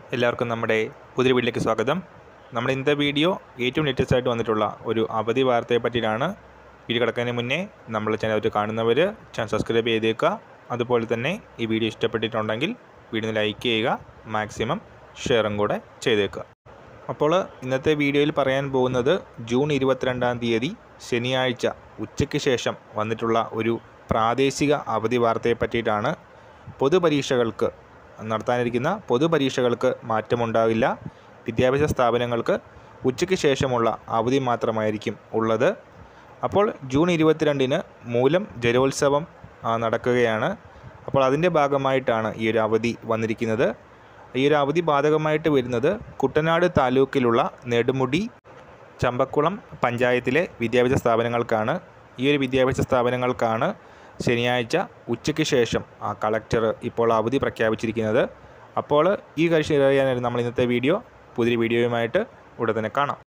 എല്ലാവർക്കും നമ്മുടെ പുതിയ വീട്ടിലേക്ക് സ്വാഗതം നമ്മുടെ ഇന്നത്തെ വീഡിയോ ഏറ്റവും ലേറ്റസ്റ്റ് ആയിട്ട് വന്നിട്ടുള്ള ഒരു അവധി വാർത്തയെ പറ്റിയിട്ടാണ് വീഡിയോ കിടക്കുന്നതിന് മുന്നേ നമ്മൾ ചാനൽ കാണുന്നവർ ചാനൽ സബ്സ്ക്രൈബ് ചെയ്തേക്കുക അതുപോലെ തന്നെ ഈ വീഡിയോ ഇഷ്ടപ്പെട്ടിട്ടുണ്ടെങ്കിൽ വീഡിയോ ലൈക്ക് ചെയ്യുക മാക്സിമം ഷെയറും കൂടെ ചെയ്തേക്കുക അപ്പോൾ ഇന്നത്തെ വീഡിയോയിൽ പറയാൻ പോകുന്നത് ജൂൺ ഇരുപത്തിരണ്ടാം തീയതി ശനിയാഴ്ച ഉച്ചയ്ക്ക് ശേഷം വന്നിട്ടുള്ള ഒരു പ്രാദേശിക അവധി വാർത്തയെ പറ്റിയിട്ടാണ് പൊതുപരീക്ഷകൾക്ക് നടത്താനിരിക്കുന്ന പൊതുപരീക്ഷകൾക്ക് മാറ്റമുണ്ടാകില്ല വിദ്യാഭ്യാസ സ്ഥാപനങ്ങൾക്ക് ഉച്ചയ്ക്ക് ശേഷമുള്ള അവധി മാത്രമായിരിക്കും ഉള്ളത് അപ്പോൾ ജൂൺ ഇരുപത്തിരണ്ടിന് മൂലം ജലോത്സവം ആ, നടക്കുകയാണ് അപ്പോൾ അതിൻ്റെ ഭാഗമായിട്ടാണ് ഈ ഒരു അവധി വന്നിരിക്കുന്നത് ഈ ഒരു അവധി ബാധകമായിട്ട് വരുന്നത് കുട്ടനാട് താലൂക്കിലുള്ള നെടുമുടി ചമ്പക്കുളം പഞ്ചായത്തിലെ വിദ്യാഭ്യാസ സ്ഥാപനങ്ങൾക്കാണ് ഈ ഒരു വിദ്യാഭ്യാസ സ്ഥാപനങ്ങൾക്കാണ് ശനിയാഴ്ച ഉച്ചയ്ക്ക് ശേഷം ആ കളക്ടർ ഇപ്പോൾ അവധി പ്രഖ്യാപിച്ചിരിക്കുന്നത് അപ്പോൾ ഈ കാര്യം അറിയാനായിരുന്നു നമ്മൾ ഇന്നത്തെ വീഡിയോ പുതിയ വീഡിയോയുമായിട്ട് ഉടൻ തന്നെ കാണാം